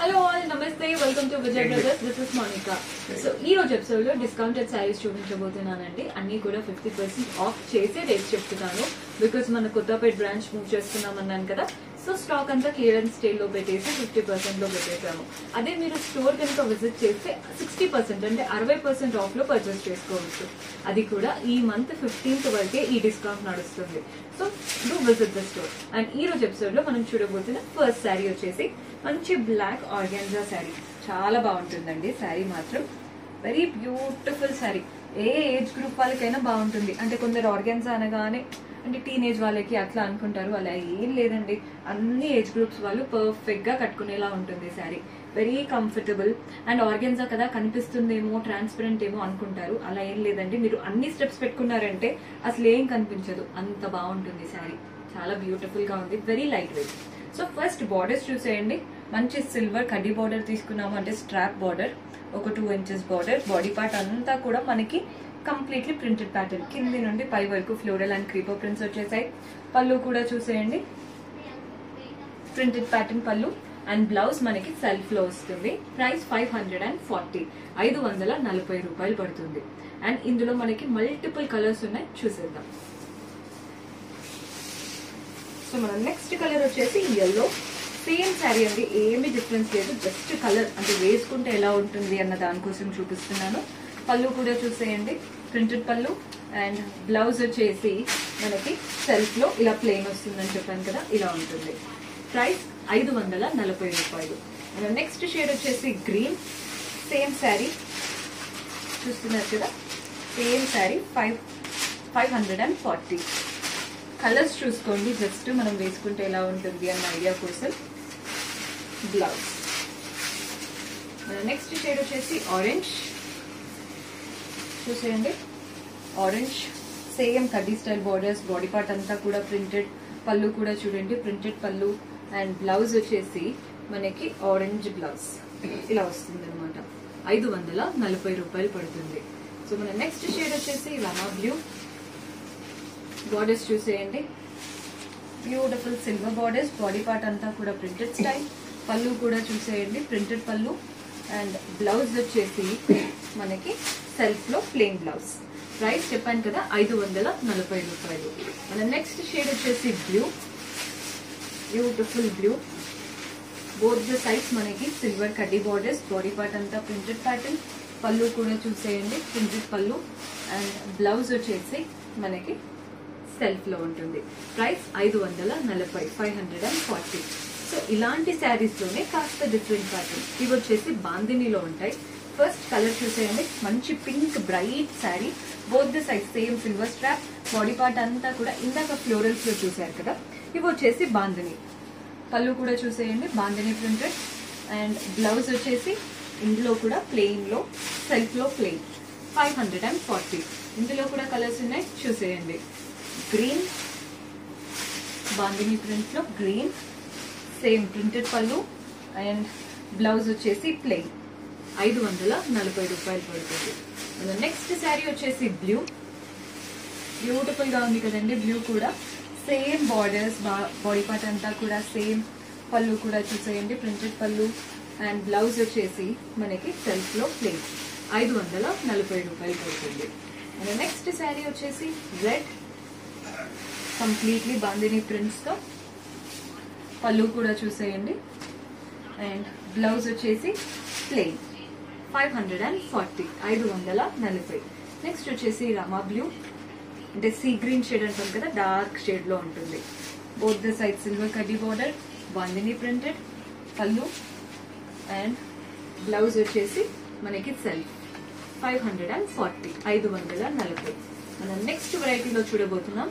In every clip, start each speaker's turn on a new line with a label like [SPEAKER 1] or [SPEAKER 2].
[SPEAKER 1] hello all నమస్తే welcome to Vijay brothers this is Monica so ఈ రోజు ఎపిసోడ్ లో డిస్కౌంటెడ్ సారీస్ చూపించబోతున్నానండి అన్ని కూడా ఫిఫ్టీ పర్సెంట్ ఆఫ్ చేసే రేట్స్ చెప్తున్నాను బికాస్ మన కొత్తపేట బ్రాంచ్ మూవ్ చేస్తున్నాం అన్నాను కదా సో స్టాక్ అంతా క్లియరెన్స్ స్టేల్ లో పెట్టేసి ఫిఫ్టీ పర్సెంట్ లో పెట్టేసాము అదే మీరు స్టోర్ కనుక విజిట్ చేస్తే సిక్స్టీ పర్సెంట్ అంటే అరవై పర్సెంట్ ఆఫ్ లో పర్చేస్ చేసుకోవచ్చు అది కూడా ఈ మంత్ ఫిఫ్టీన్త్ వరకే ఈ డిస్కౌంట్ నడుస్తుంది so do visit the store and ఈ రోజు ఎపిసోడ్ లో మనం చూడబోతున్న ఫస్ట్ శారీ వచ్చేసి మంచి బ్లాక్ ఆర్గాన్జా శారీ చాలా బాగుంటుందండి శారీ మాత్రం వెరీ బ్యూటిఫుల్ శారీ ఏ ఏజ్ గ్రూప్ వాళ్ళకైనా బాగుంటుంది అంటే కొందరు ఆర్గాన్జా అనగానే అంటే టీనేజ్ వాళ్ళకి అట్లా అనుకుంటారు అలా ఏం లేదండి అన్ని ఏజ్ గ్రూప్స్ వాళ్ళు పర్ఫెక్ట్ గా కట్టుకునేలా ఉంటుంది sari very comfortable and organza కదా కనిపిస్తుందేమో ట్రాన్స్పరెంట్ ఏమో అనుకుంటారు అలా ఏం లేదండి మీరు అన్ని స్టెప్స్ పెట్టుకున్నారంటే అసలు ఏం కనిపించదు అంత బాగుంటుంది శారీ చాలా బ్యూటిఫుల్ గా ఉంది very light weight so first borders చూసేయండి మంచి సిల్వర్ కడ్డీ బార్డర్ తీసుకున్నాము అంటే స్ట్రాప్ బార్డర్ ఒక two inches border body part అంతా కూడా మనకి కంప్లీట్లీ ప్రింటెడ్ ప్యాటర్న్ కింది నుండి పై వరకు ఫ్లోరల్ అండ్ క్రీపర్ ప్రింట్స్ వచ్చేసాయి పళ్ళు కూడా చూసేయండి ప్రింటెడ్ ప్యాటర్న్ పళ్ళు అండ్ బ్లౌజ్ మనకి సెల్ఫ్ లో వస్తుంది price five hundred and forty ఐదు వందల నలభై రూపాయలు పడుతుంది అండ్ ఇందులో మనకి మల్టిపుల్ కలర్స్ ఉన్నాయి చూసేద్దాం సో మన నెక్స్ట్ కలర్ వచ్చేసి ఎల్లో సేమ్ శారీ అండి ఏమీ డిఫరెన్స్ లేదు జస్ట్ కలర్ అంటే వేసుకుంటే ఎలా ఉంటుంది అన్న దానికోసం చూపిస్తున్నాను పళ్ళు కూడా చూసేయండి ప్రింటెడ్ పళ్ళు అండ్ బ్లౌజ్ వచ్చేసి మనకి సెల్ఫ్ లో ఇలా ప్లెయిన్ వస్తుందని చెప్పాను కదా ఇలా ఉంటుంది ప్రైస్ ఐదు వందల నలభై రూపాయలు నెక్స్ట్ షేడ్ వచ్చేసి గ్రీన్ సేమ్ శారీ చూస్తున్నారు కదా same sari five five hundred and forty colours చూసుకోండి జస్ట్ మనం వేసుకుంటే ఎలా ఉంటుంది అన్న ఐడియా కోసం బ్లౌజ్ నెక్స్ట్ షేడ్ వచ్చేసి ఆరెంజ్ చూసేయండి ఆరెంజ్ సేమ్ కడ్డీ స్టైల్ బార్డర్స్ బాడీ పార్ట్ అంతా కూడా ప్రింటెడ్ పళ్ళు కూడా చూడండి ప్రింటెడ్ పళ్ళు అండ్ బ్లౌజ్ వచ్చేసి మనకి ఆరెంజ్ బ్లౌజ్ ఇలా వస్తుంది అనమాట ఐదు వందల నలభై రూపాయలు పడుతుంది సో మన నెక్స్ట్ షేడ్ వచ్చేసి రమా బ్లూ బార్డర్స్ చూసేయండి beautiful silver borders body part అంతా కూడా ప్రింటెడ్ స్టైల్ పళ్ళు కూడా చూసేయండి ప్రింటెడ్ పళ్ళు అండ్ బ్లౌజ్ వచ్చేసి మనకి సెల్ఫ్ లో ప్లెయిన్ బ్లౌజ్ ప్రైస్ చెప్పాను కదా ఐదు వందల నలభై రూపాయలు మన నెక్స్ట్ షేడ్ వచ్చేసి blue beautiful blue both the sides మనకి సిల్వర్ కడ్డీ బార్డర్స్ బాడీ పార్ట్ అంతా ప్రింటెడ్ ప్యాటర్న్ పళ్ళు కూడా చూసేయండి ప్రింటెడ్ పళ్ళు అండ్ బ్లౌజ్ వచ్చేసి మనకి సెల్ఫ్ లో ఉంటుంది ప్రైస్ ఐదు వందల నలభై five hundred and forty so ఇలాంటి శారీస్ లోనే కాస్త డిఫరెంట్ ప్యాటర్న్ ఇవి వచ్చేసి బాందినీలో ఉంటాయి ఫస్ట్ కలర్ చూసేయండి మంచి pink bright sari both the size same silver strap body part అంతా కూడా ఇందాక ఫ్లోరల్స్ లో చూసారు కదా ఇవి వచ్చేసి బాందిని పళ్ళు కూడా చూసేయండి బాందిని ప్రింటెడ్ అండ్ బ్లౌజ్ వచ్చేసి ఇందులో కూడా ప్లెయిన్ లో సెల్ఫ్ లో plain five hundred and forty ఇందులో కూడా కలర్స్ ఉన్నాయి చూసేయండి గ్రీన్ బాందిని ప్రింట్ లో గ్రీన్ సేమ్ ప్రింటెడ్ పళ్ళు అండ్ బ్లౌజ్ వచ్చేసి ప్లెయిన్ ఐదు వందల నలభై రూపాయలు పడుతుంది నెక్స్ట్ శారీ వచ్చేసి బ్లూ బ్యూటిఫుల్ గా ఉంది కదండి బ్లూ కూడా సేమ్ బార్డర్స్ బాడీ పార్ట్ అంతా కూడా సేమ్ పళ్ళు కూడా చూసేయండి ప్రింటెడ్ పళ్ళు అండ్ బ్లౌజ్ వచ్చేసి మనకి సెల్ఫ్ లో ప్లెయిన్ ఐదు వందల నలభై రూపాయలు పడుతుంది నెక్స్ట్ శారీ వచ్చేసి రెడ్ కంప్లీట్లీ బాందిని ప్రింట్స్ తో పళ్ళు కూడా చూసేయండి అండ్ బ్లౌజ్ వచ్చేసి plain five hundred and forty ఐదు వందల నలభై నెక్స్ట్ వచ్చేసి రమా బ్లూ అంటే సీ గ్రీన్ షేడ్ అంటాం కదా డార్క్ షేడ్ లో ఉంటుంది బోత్ ద సైడ్ సిల్వర్ కడ్డీ బార్డర్ బాందిని ప్రింటెడ్ పళ్ళు అండ్ బ్లౌజ్ వచ్చేసి మనకి self five hundred and forty ఐదు వందల నలభై మనం నెక్స్ట్ వెరైటీలో చూడబోతున్నాం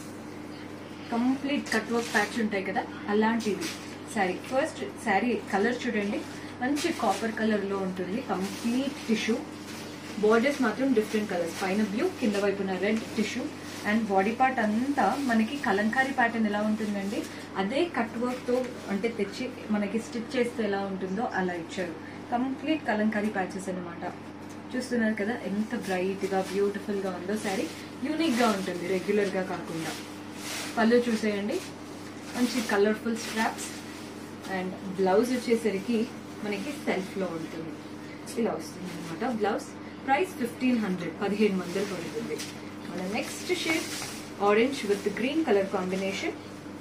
[SPEAKER 1] కంప్లీట్ కట్ వర్క్ ప్యాచ్ ఉంటాయి కదా అలాంటిది శారీ ఫస్ట్ శారీ కలర్ చూడండి మంచి కాపర్ కలర్ లో ఉంటుంది కంప్లీట్ టిష్యూ బార్డర్స్ మాత్రం డిఫరెంట్ కలర్స్ పైన బ్లూ కింద వైపున red tissue and body part అంతా మనకి కలంకారీ ప్యాటర్న్ ఎలా ఉంటుందండి అదే కట్ వర్క్ తో అంటే తెచ్చి మనకి స్టిచ్ చేస్తే ఎలా ఉంటుందో అలా ఇచ్చారు కంప్లీట్ కలంకారీ ప్యాచెస్ అన్నమాట చూస్తున్నారు కదా ఎంత బ్రైట్ గా బ్యూటిఫుల్ గా ఉందో శారీ యూనిక్ గా ఉంటుంది రెగ్యులర్ గా కాకుండా పళ్ళు చూసేయండి మంచి కలర్ఫుల్ స్ట్రాప్స్ అండ్ బ్లౌజ్ వచ్చేసరికి మనకి సెల్ఫ్ లో ఉంటుంది ఇలా వస్తుంది అనమాట బ్లౌజ్ ప్రైస్ ఫిఫ్టీన్ హండ్రెడ్ పదిహేను వందలు పడుతుంది మన next shade orange with green colour combination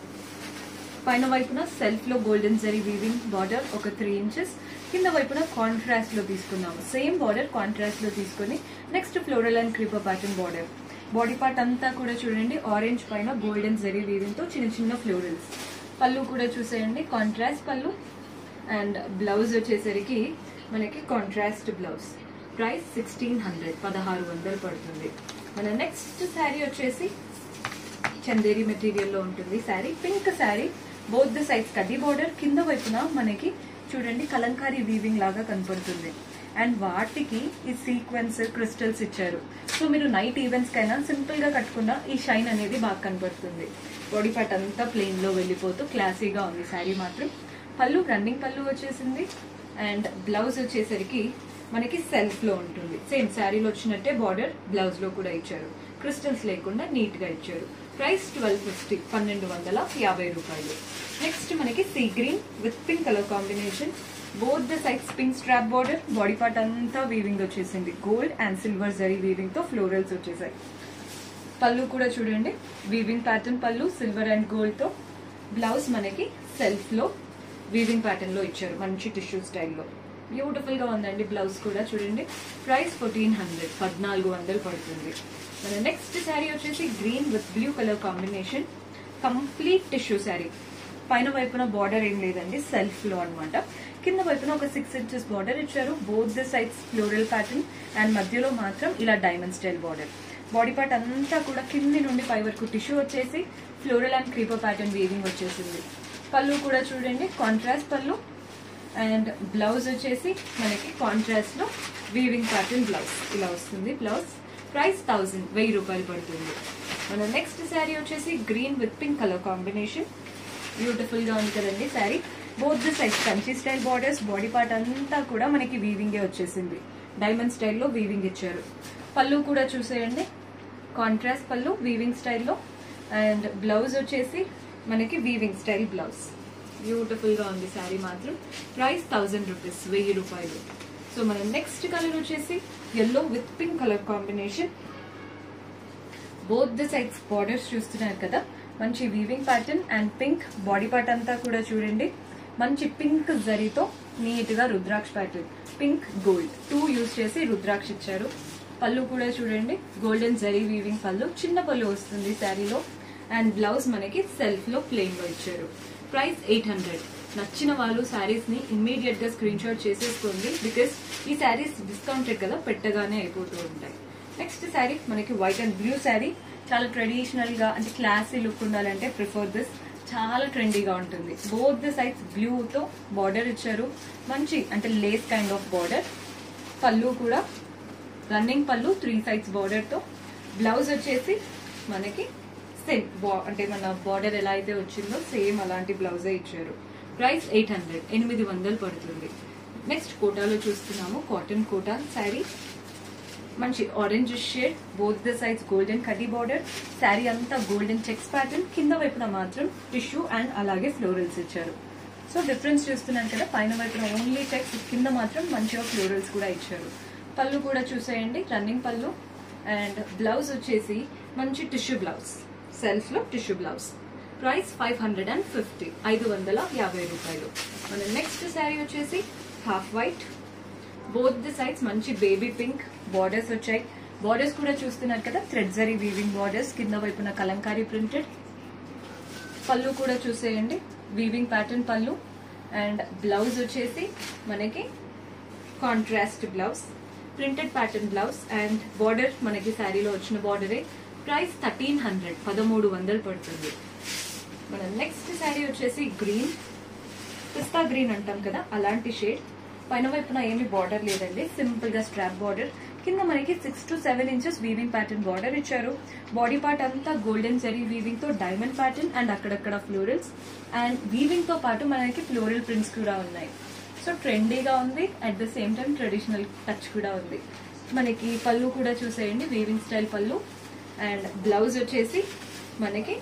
[SPEAKER 1] పైన వైపున సెల్ఫ్ లో గోల్డెన్ జరీ వీవింగ్ బార్డర్ ఒక త్రీ ఇంచెస్ కింద వైపున కాంట్రాస్ట్ లో తీసుకున్నాము సేమ్ బార్డర్ కాంట్రాస్ట్ లో తీసుకొని next floral and creeper pattern border body part అంతా కూడా చూడండి ఆరెంజ్ పైన గోల్డెన్ జరీ వీవింగ్ తో చిన్న చిన్న ఫ్లోరల్స్ పళ్ళు కూడా చూసేయండి కాంట్రాస్ట్ పళ్ళు అండ్ బ్లౌజ్ వచ్చేసరికి మనకి contrast blouse price sixteen hundred పదహారు వందలు పడుతుంది మన నెక్స్ట్ శారీ వచ్చేసి చందేరి మెటీరియల్ లో ఉంటుంది sari pink sari both the sides కడ్డీ బోర్డర్ కింద వైపున మనకి చూడండి కలంకారీ వీవింగ్ లాగా కనపడుతుంది అండ్ వాటికి ఈ సీక్వెన్స్ క్రిస్టల్స్ ఇచ్చారు సో మీరు నైట్ ఈవెంట్స్ కైనా సింపుల్ గా కట్టుకున్న ఈ షైన్ అనేది బాగా కనపడుతుంది బాడీ పార్ట్ అంతా ప్లెయిన్ లో వెళ్ళిపోతూ క్లాసీగా ఉంది శారీ మాత్రం పళ్ళు రన్నింగ్ పళ్ళు వచ్చేసింది అండ్ బ్లౌజ్ వచ్చేసరికి మనకి సెల్ఫ్ లో ఉంటుంది సేమ్ శారీలో వచ్చినట్టే బార్డర్ బ్లౌజ్ లో కూడా ఇచ్చారు క్రిస్టల్స్ లేకుండా నీట్ గా ఇచ్చారు ప్రైస్ ట్వెల్వ్ ఫిఫ్టీ పన్నెండు వందల యాభై రూపాయలు నెక్స్ట్ మనకి sea green with pink colour combination both the sides pink strap border body part అంతా వీవింగ్ వచ్చేసింది gold and silver zari weaving తో ఫ్లోరల్స్ వచ్చేసాయి పళ్ళు కూడా చూడండి వీవింగ్ ప్యాటర్న్ పళ్ళు సిల్వర్ అండ్ గోల్డ్ తో బ్లౌజ్ మనకి సెల్ఫ్ లో వీవింగ్ ప్యాటర్న్ లో ఇచ్చారు మంచి టిష్యూ స్టైల్లో బ్యూటిఫుల్ గా ఉందండి బ్లౌజ్ కూడా చూడండి ప్రైస్ ఫోర్టీన్ హండ్రెడ్ పద్నాలుగు వందలు పడుతుంది మన నెక్స్ట్ శారీ వచ్చేసి green with blue colour combination complete tissue sari పైన వైపున బార్డర్ ఏం లేదండి సెల్ఫ్ లో అన్నమాట కింద వైపున ఒక సిక్స్ ఇంచెస్ బార్డర్ ఇచ్చారు both the sides floral pattern and మధ్యలో మాత్రం ఇలా diamond style border body part అంతా కూడా కింది నుండి పై వరకు టిష్యూ వచ్చేసి floral and creeper pattern weaving వచ్చేసింది పళ్ళు కూడా చూడండి కాంట్రాస్ట్ పళ్ళు అండ్ బ్లౌజ్ వచ్చేసి మనకి కాంట్రాస్ట్ లో వీవింగ్ ప్యాటర్న్ బ్లౌజ్ ఇలా వస్తుంది బ్లౌజ్ ప్రైస్ థౌసండ్ వెయ్యి రూపాయలు పడుతుంది మన నెక్స్ట్ శారీ వచ్చేసి green with pink colour combination beautiful గా ఉంది కదండి sari both the size Kanchi style borders body part అంతా కూడా మనకి వీవింగే వచ్చేసింది డైమండ్ స్టైల్లో వీవింగ్ ఇచ్చారు పళ్ళు కూడా చూసేయండి కాంట్రాస్ట్ పళ్ళు వీవింగ్ స్టైల్లో అండ్ బ్లౌజ్ వచ్చేసి మనకి వీవింగ్ స్టైల్ బ్లౌజ్ బ్యూటిఫుల్ గా ఉంది శారీ మాత్రం ప్రైస్ థౌజండ్ రూపీస్ వెయ్యి రూపాయలు సో మన నెక్స్ట్ కలర్ వచ్చేసి yellow with pink colour combination both the sides borders చూస్తున్నారు కదా మంచి weaving pattern and pink body part అంతా కూడా చూడండి మంచి పింక్ జరీతో నీట్ గా రుద్రాక్ష pattern pink gold to use చేసి రుద్రాక్ష ఇచ్చారు పళ్ళు కూడా చూడండి గోల్డెన్ జరీ వీవింగ్ పళ్ళు చిన్న పళ్ళు వస్తుంది శారీలో అండ్ బ్లౌజ్ మనకి సెల్ఫ్ లో ప్లెయిన్ లో ఇచ్చారు ప్రైస్ ఎయిట్ హండ్రెడ్ నచ్చిన వాళ్ళు శారీస్ ని ఇమ్మీడియట్ గా స్క్రీన్ షాట్ చేసేసుకోండి బికాస్ ఈ శారీస్ డిస్కౌంటెడ్ కదా పెట్టగానే అయిపోతూ ఉంటాయి నెక్స్ట్ శారీ మనకి వైట్ అండ్ బ్లూ శారీ చాలా ట్రెడిషనల్ గా అంటే క్లాసీ లుక్ ఉండాలంటే ప్రిఫర్ దిస్ చాలా ట్రెండీగా ఉంటుంది బోత్ ద సైడ్స్ బ్లూ తో బార్డర్ ఇచ్చారు మంచి అంటే లేస్ కైండ్ ఆఫ్ బార్డర్ పళ్ళు కూడా రన్నింగ్ పళ్ళు త్రీ సైడ్స్ బార్డర్ తో బ్లౌజ్ వచ్చేసి మనకి సేమ్ అంటే మన బార్డర్ ఎలా అయితే వచ్చిందో సేమ్ అలాంటి బ్లౌజే ఇచ్చారు ప్రైస్ ఎయిట్ హండ్రెడ్ ఎనిమిది వందలు పడుతుంది నెక్స్ట్ కోటాలో చూస్తున్నాము కాటన్ కోటా శారీ మంచి orange shade both the sides golden కడ్డీ బార్డర్ శారీ అంతా గోల్డెన్ చెక్స్ ప్యాటర్న్ కింద వైపున మాత్రం టిష్యూ అండ్ అలాగే ఫ్లోరల్స్ ఇచ్చారు సో డిఫరెన్స్ చూస్తున్నాను కదా పైన వైపున ఓన్లీ చెక్స్ కింద మాత్రం మంచిగా ఫ్లోరల్స్ కూడా ఇచ్చారు పళ్ళు కూడా చూసేయండి రన్నింగ్ పళ్ళు అండ్ బ్లౌజ్ వచ్చేసి మంచి టిష్యూ బ్లౌజ్ సెల్ఫ్ లో tissue blouse price five hundred and fifty ఐదు వందల యాభై రూపాయలు మన నెక్స్ట్ శారీ వచ్చేసి half white both the sides మంచి బేబీ పింక్ బార్డర్స్ వచ్చాయి బార్డర్స్ కూడా చూస్తున్నారు కదా థ్రెడ్ జరీ వీవింగ్ బార్డర్స్ కింద వైపున కలంకారీ ప్రింటెడ్ పళ్ళు కూడా చూసేయండి వీవింగ్ ప్యాటర్న్ పళ్ళు అండ్ బ్లౌజ్ వచ్చేసి మనకి contrast blouse printed pattern blouse and border మనకి శారీలో వచ్చిన బార్డరే ప్రైస్ థర్టీన్ హండ్రెడ్ పదమూడు వందలు పడుతుంది మన నెక్స్ట్ శారీ వచ్చేసి గ్రీన్ పిస్తా గ్రీన్ అంటాం కదా అలాంటి షేడ్ పైన వైపున ఏమి బార్డర్ లేదండి సింపుల్ గా స్ట్రాప్ బార్డర్ కింద మనకి six to seven inches weaving pattern border ఇచ్చారు బాడీ పార్ట్ అంతా గోల్డెన్ జరీ వీవింగ్ తో డైమండ్ ప్యాటర్న్ అండ్ అక్కడక్కడ ఫ్లోరల్స్ అండ్ వీవింగ్ తో పాటు మనకి ఫ్లోరల్ ప్రింట్స్ కూడా ఉన్నాయి సో ట్రెండీగా ఉంది at the same time traditional touch కూడా ఉంది మనకి పళ్ళు కూడా చూసేయండి వీవింగ్ స్టైల్ పళ్ళు అండ్ బ్లౌజ్ వచ్చేసి మనకి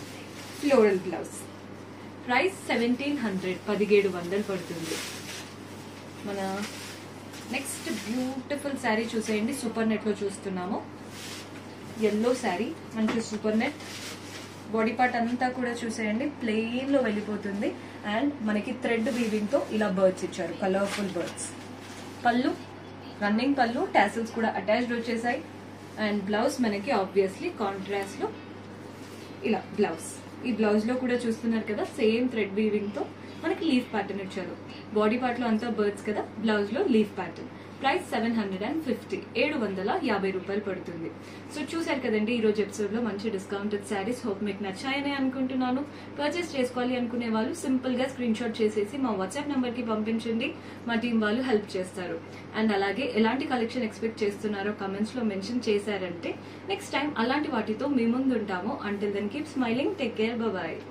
[SPEAKER 1] floral blouse price seventeen hundred పదిహేడు వందలు పడుతుంది మన నెక్స్ట్ బ్యూటిఫుల్ శారీ చూసేయండి సూపర్ నెట్ లో చూస్తున్నాము ఎల్లో శారీ మంచి సూపర్ నెట్ బాడీ పార్ట్ అంతా కూడా చూసేయండి ప్లెయిన్ లో వెళ్ళిపోతుంది అండ్ మనకి థ్రెడ్ వీవింగ్ తో ఇలా బర్డ్స్ ఇచ్చారు కలర్ఫుల్ బర్డ్స్ పళ్ళు రన్నింగ్ పళ్ళు టాసిల్స్ కూడా అటాచ్డ్ వచ్చేసాయి అండ్ బ్లౌజ్ మనకి ఆబ్వియస్లీ కాంట్రాస్ట్ లో ఇలా బ్లౌజ్ ఈ బ్లౌజ్ లో కూడా చూస్తున్నారు కదా సేమ్ థ్రెడ్ వీవింగ్ తో మనకి లీఫ్ ప్యాటర్న్ ఇచ్చారు బాడీ పార్ట్ లో అంతా బర్డ్స్ కదా బ్లౌజ్ లో leaf pattern price seven hundred and fifty ఏడు వందల యాభై రూపాయలు పడుతుంది సో చూసారు కదండి ఈ రోజు ఎపిసోడ్ లో మంచి డిస్కౌంటెడ్ శారీస్ హోప్ మీకు నచ్చాయని అనుకుంటున్నాను పర్చేస్ చేసుకోవాలి అనుకునే వాళ్ళు సింపుల్ గా స్క్రీన్ షాట్ చేసేసి మా వాట్సాప్ నంబర్ కి పంపించండి మా టీం వాళ్ళు హెల్ప్ చేస్తారు అండ్ అలాగే ఎలాంటి కలెక్షన్ ఎక్స్పెక్ట్ చేస్తున్నారో కమెంట్స్ లో మెన్షన్ చేశారంటే నెక్స్ట్ టైం అలాంటి వాటితో మీ ముందు ఉంటాము until then keep smiling take care bye